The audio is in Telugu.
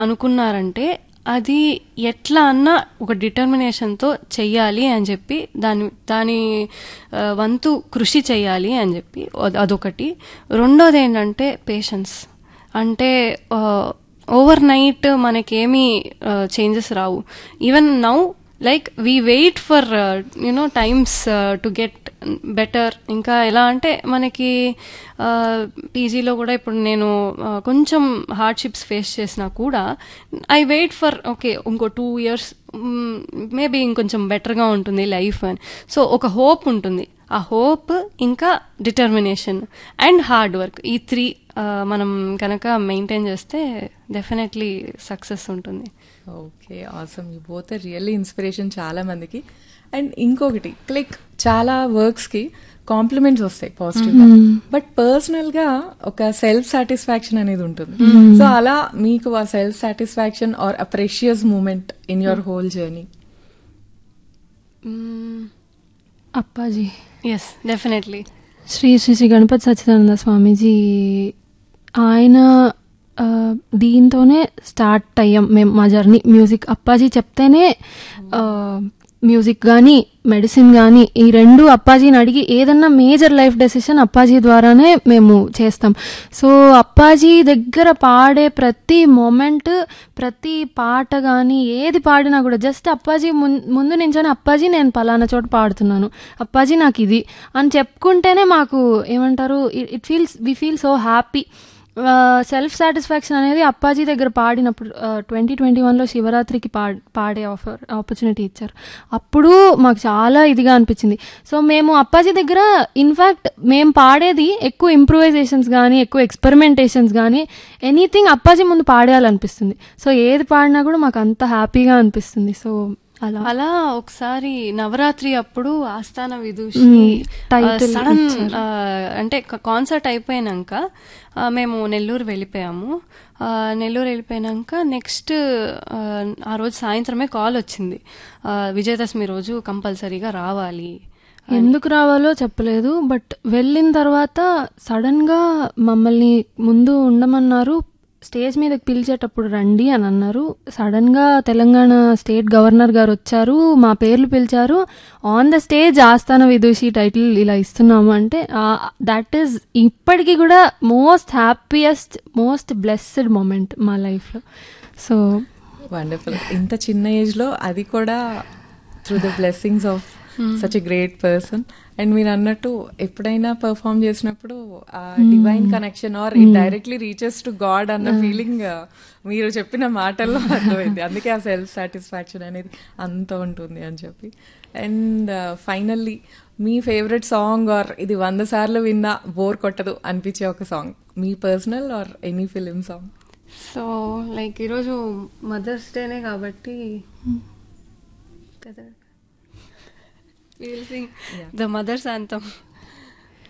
అనుకున్నారంటే అది ఎట్లా అన్నా ఒక డిటర్మినేషన్తో చెయ్యాలి అని చెప్పి దాని దాని ఆ, వంతు కృషి చేయాలి అని చెప్పి అద్- అదొకటి రెండోది ఏంటంటే పేషెన్స్ అంటే ఓవర్ నైట్ మనకేమీ చేంజెస్ రావు even now like we wait for you know times to get better ఇంకా ఎలా అంటే మనకి పీజీలో కూడా ఇప్పుడు నేను uh, కొంచెం హార్డ్షిప్స్ ఫేస్ చేసినా కూడా ఐ వెయిట్ ఫర్ ఓకే ఇంకో టూ ఇయర్స్ మేబీ ఇంకొంచెం బెటర్గా ఉంటుంది లైఫ్ అని సో ఒక హోప్ ఉంటుంది ఆ హోప్ ఇంకా డిటర్మినేషన్ అండ్ హార్డ్ వర్క్ ఈ త్రీ మనం కనుక మెయింటైన్ చేస్తే డెఫినెట్లీ సక్సెస్ ఉంటుంది okay awesome you both really inspiration చాలా మందికి అండ్ ఇంకొకటి క్లిక్ చాలా వర్క్స్ కి కాంప్లిమెంట్స్ వస్తాయి పాజిటివ్ గా బట్ పర్సనల్ గా ఒక సెల్ఫ్ సాటిస్ఫాక్షన్ అనేది ఉంటుంది సో అలా మీకు ఆ self satisfaction or a precious moment in your whole journey Appaji yes definitely Shri Shri Shri Ganapati Sachchidananda Swamiji ఆయన ఆ, దీంతోనే స్టార్ట్ అయ్యాం మేము మా జర్నీ మ్యూజిక్ అప్పాజీ చెప్తేనే ఆ, మ్యూజిక్ కానీ మెడిసిన్ కానీ ఈ రెండు అప్పాజీని అడిగి ఏదన్నా మేజర్ లైఫ్ డెసిషన్ అప్పాజీ ద్వారానే మేము చేస్తాం సో అప్పాజీ దగ్గర పాడే ప్రతి మూమెంట్ ప్రతి పాట కానీ ఏది పాడినా కూడా జస్ట్ అప్పాజీ ముం- ముందు నుంచొని అప్పాజీ నేను పలానా చోట పాడుతున్నాను అప్పాజీ నాకు ఇది అని చెప్పుకుంటేనే మాకు ఏమంటారు it feels we feel so happy self satisfaction అనేది అప్పాజీ దగ్గర పాడినప్పుడు ట్వంటీ ట్వంటీ వన్లో శివరాత్రికి పా పాడే ఆఫర్ ఆపర్చునిటీ ఇచ్చారు అప్పుడు మాకు చాలా ఇదిగా అనిపించింది సో మేము అప్పాజీ దగ్గర ఇన్ఫ్యాక్ట్ మేము పాడేది ఎక్కువ ఇంప్రూవైజేషన్స్ కానీ ఎక్కువ ఎక్స్పెరిమెంటేషన్స్ కానీ ఎనీథింగ్ అప్పాజీ ముందు పాడేయాలనిపిస్తుంది సో ఏది పాడినా కూడా మాకు అంత హ్యాపీగా అనిపిస్తుంది సో అలా అలా ఒకసారి నవరాత్రి అప్పుడు ఆస్థాన విదూషి మ్మ్. టైటిల్ సడన్ ఇచ్చారు. అంటే కాన్సర్ట్ అయిపోయినాక ఆ, మేము నెల్లూరు వెళ్ళిపోయాము ఆ, నెల్లూరు వెళ్ళిపోయినాక నెక్స్ట్ ఆ రోజు సాయంత్రమే కాల్ వచ్చింది ఆ, విజయదశమి రోజు కంపల్సరీగా రావాలి ఎందుకు రావాలో చెప్పలేదు బట్ వెళ్ళిన తర్వాత సడన్ గా మమ్మల్ని ముందు ఉండమన్నారు స్టేజ్ మీదకి పిలిచేటప్పుడు రండి అని అన్నారు సడన్ గా తెలంగాణ స్టేట్ గవర్నర్ గారు వచ్చారు మా పేర్లు పిలిచారు ఆన్ ద స్టేజ్ ఆస్థాన విదూషి టైటిల్ ఇలా ఇస్తున్నాము అంటే దట్ ఈస్ ఇప్పటికీ కూడా most happiest most blessed moment మా లైఫ్ లో సో వండర్ఫుల్ ఇంత చిన్న ఏజ్ లో అది కూడా through the blessings of such a great person and మీరు అన్నట్టు ఎప్పుడైనా పర్ఫామ్ చేసినప్పుడు ఆ divine connection or it directly reaches to God అన్న ఫీలింగ్ మీరు చెప్పిన మాటల్లో అర్థమైంది అందుకే ఆ సెల్ఫ్ సాటిస్ఫాక్షన్ అనేది అంత ఉంటుంది అని చెప్పి అండ్ ఫైనల్లీ మీ ఫేవరెట్ సాంగ్ ఆర్ ఇది వంద సార్లు విన్నా బోర్ కొట్టదు అనిపించే ఒక సాంగ్ మీ personal or any film song so like ఈరోజు మదర్స్ డేనే కాబట్టి కదా ద మదర్స్ అంతం